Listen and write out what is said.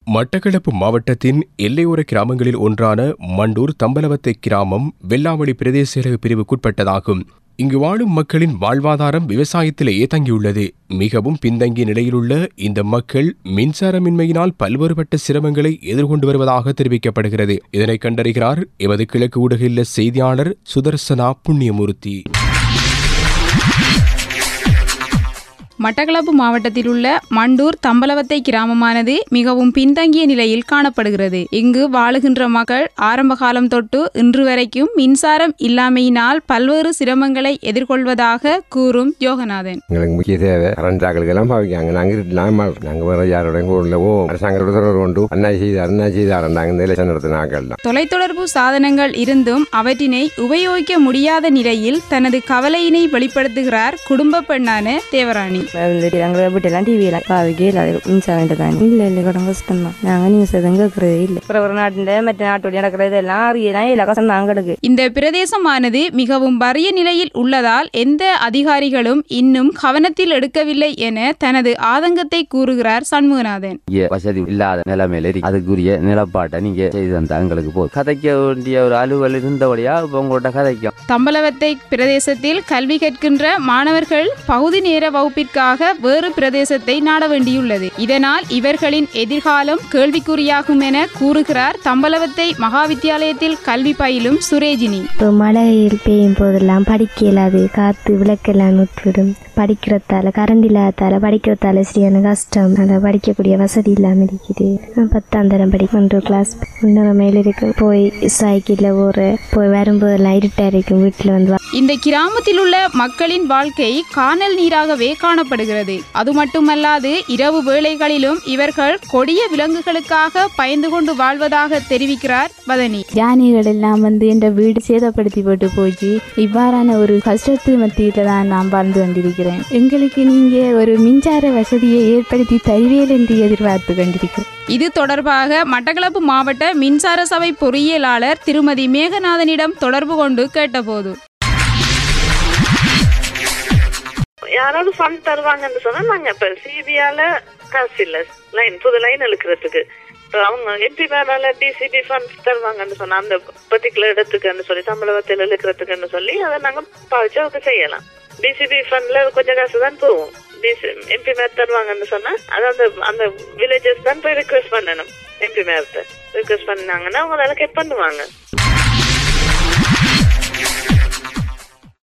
மட்டக்களப்பு மாவட்டத்தின் எல்லையோர கிராமங்களில் ஒன்றான மண்டூர் தம்பலவத்தை கிராமம் வெள்ளாவளி பிரதேச செயலக பிரிவுக்குட்பட்டதாகும் இங்கு வாழும் மக்களின் வாழ்வாதாரம் விவசாயத்திலேயே தங்கியுள்ளது மிகவும் பின்தங்கிய நிலையிலுள்ள இந்த மக்கள் மின்சாரமின்மையினால் பல்வேறுபட்ட சிரமங்களை எதிர்கொண்டு வருவதாக தெரிவிக்கப்படுகிறது இதனை கண்டறிகிறார் எமது கிழக்கு ஊடக இல்ல செய்தியாளர் சுதர்சனா புண்ணியமூர்த்தி மட்டக்களப்பு மாவட்டத்தில் உள்ள மண்டூர் தம்பலவத்தை கிராமமானது மிகவும் பின்தங்கிய நிலையில் காணப்படுகிறது இங்கு வாழுகின்ற மக்கள் ஆரம்ப காலம் தொட்டு இன்று வரைக்கும் மின்சாரம் இல்லாமையினால் பல்வேறு சிரமங்களை எதிர்கொள்வதாக கூறும் யோகநாதன் எங்களுக்கு முக்கிய தேவை கரண்ட் ஆக்களுக்கு எல்லாம் பாவிக்காங்க நாங்கள் இருக்கலாம் நாங்கள் வேற யாரோட உள்ளவோ அரசாங்கத்தோட தொடர்பு கொண்டு அண்ணா செய்தார் அண்ணா செய்தார் நாங்கள் இந்த எலெக்ஷன் நடத்தின ஆக்கள் தான் தொலைத்தொடர்பு சாதனங்கள் இருந்தும் அவற்றினை உபயோகிக்க முடியாத நிலையில் தனது கவலையினை வெளிப்படுத்துகிறார் குடும்ப பெண்ணான தேவராணி வந்துட்டு எங்களை வீட்டெல்லாம் டிவியெல்லாம் பாவிக்கே இல்லாத மின்சாரம் தான் இல்லை இல்லை கூட கஷ்டம் தான் நாங்கள் நீங்கள் சதம் கேட்கறதே இல்லை அப்புறம் ஒரு நாட்டில் மற்ற நாட்டோட நடக்கிறது எல்லாம் அறியலாம் இல்லை கஷ்டம் தான் கிடக்கு இந்த பிரதேசமானது மிகவும் வறிய நிலையில் உள்ளதால் எந்த அதிகாரிகளும் இன்னும் கவனத்தில் எடுக்கவில்லை என தனது ஆதங்கத்தை கூறுகிறார் சண்முகநாதன் இங்க வசதி இல்லாத நிலைமையில இருக்கு அதுக்குரிய நிலப்பாட்டை நீங்க செய்து தந்தா எங்களுக்கு போதும் கதைக்க வேண்டிய ஒரு அலுவல் இருந்தபடியா இப்ப உங்கள்கிட்ட கதைக்கும் தம்பலவத்தை பிரதேசத்தில் கல்வி கற்கின்ற மாணவர்கள் பகுதி நேர வகுப்பிற்காக வேறு பிரதேசத்தை நாட வேண்டியுள்ளது இதனால் இவர்களின் எதிர்காலம் கேள்விக்குறியாகும் என கூறுகிறார் தம்பலவத்தை மகாவித்தியாலயத்தில் கல்வி பயிலும் சுரேஜினி இப்போ மழையில் பெய்யும் போதெல்லாம் படிக்க இயலாது காற்று விளக்கெல்லாம் நுற்றுடும் படிக்கிறதால கரண்ட் இல்லாதால படிக்கிறதால சரியான கஷ்டம் அதை படிக்கக்கூடிய வசதி இல்லாமல் இருக்குது நான் பத்தாம் தரம் படிக்கின்ற கிளாஸ் முன்னூறு மேல் இருக்கு போய் சைக்கிளில் போகிற போய் வரும்போதெல்லாம் இருட்டாக இருக்கும் வீட்டில் வந்து வா- இந்த கிராமத்தில் உள்ள மக்களின் வாழ்க்கை காணல் நீராகவே காணப்படுகிறது அது மட்டுமல்லாது இரவு வேளைகளிலும் இவர்கள் கொடிய விலங்குகளுக்காக பயந்து கொண்டு வாழ்வதாக தெரிவிக்கிறார் வதனி யானைகள் எல்லாம் வந்து என்ற வீடு சேதப்படுத்தி போட்டு போச்சு இவ்வாறான ஒரு கஷ்டத்து மத்தியில தான் நான் வாழ்ந்து கொண்டிருக்கிறேன் எங்களுக்கு நீங்க ஒரு மின்சார வசதியை ஏற்படுத்தி தருவேல் என்று எதிர்பார்த்து கொண்டிருக்கிறேன் இது தொடர்பாக மட்டக்களப்பு மாவட்ட மின்சார சபை பொறியியலாளர் திருமதி மேகநாதனிடம் தொடர்பு கொண்டு கேட்டபோது யாராவது ஃபண்ட் தருவாங்கன்னு சொன்னா நாங்க இப்ப சிபிஆல காசு இல்ல லைன் புது லைன் இழுக்கிறதுக்கு இப்ப அவங்க எம்பி மேலால டிசிபி ஃபண்ட் தருவாங்கன்னு சொன்னா அந்த பர்டிகுலர் இடத்துக்குன்னு சொல்லி தமிழகத்தில் இழுக்கிறதுக்குன்னு சொல்லி அதை நாங்க பாவிச்சு அவங்க செய்யலாம் டிசிபி ஃபண்ட்ல கொஞ்சம் காசு தான் போகும் எம்பி மேர் தருவாங்கன்னு சொன்னா அது அந்த அந்த வில்லேஜஸ் தான் போய் ரிக்வெஸ்ட் பண்ணணும் எம்பி மேர்த்த ரிக்வெஸ்ட் பண்ணாங்கன்னா அவங்க அதெல்லாம் கெட் பண்ணுவாங்க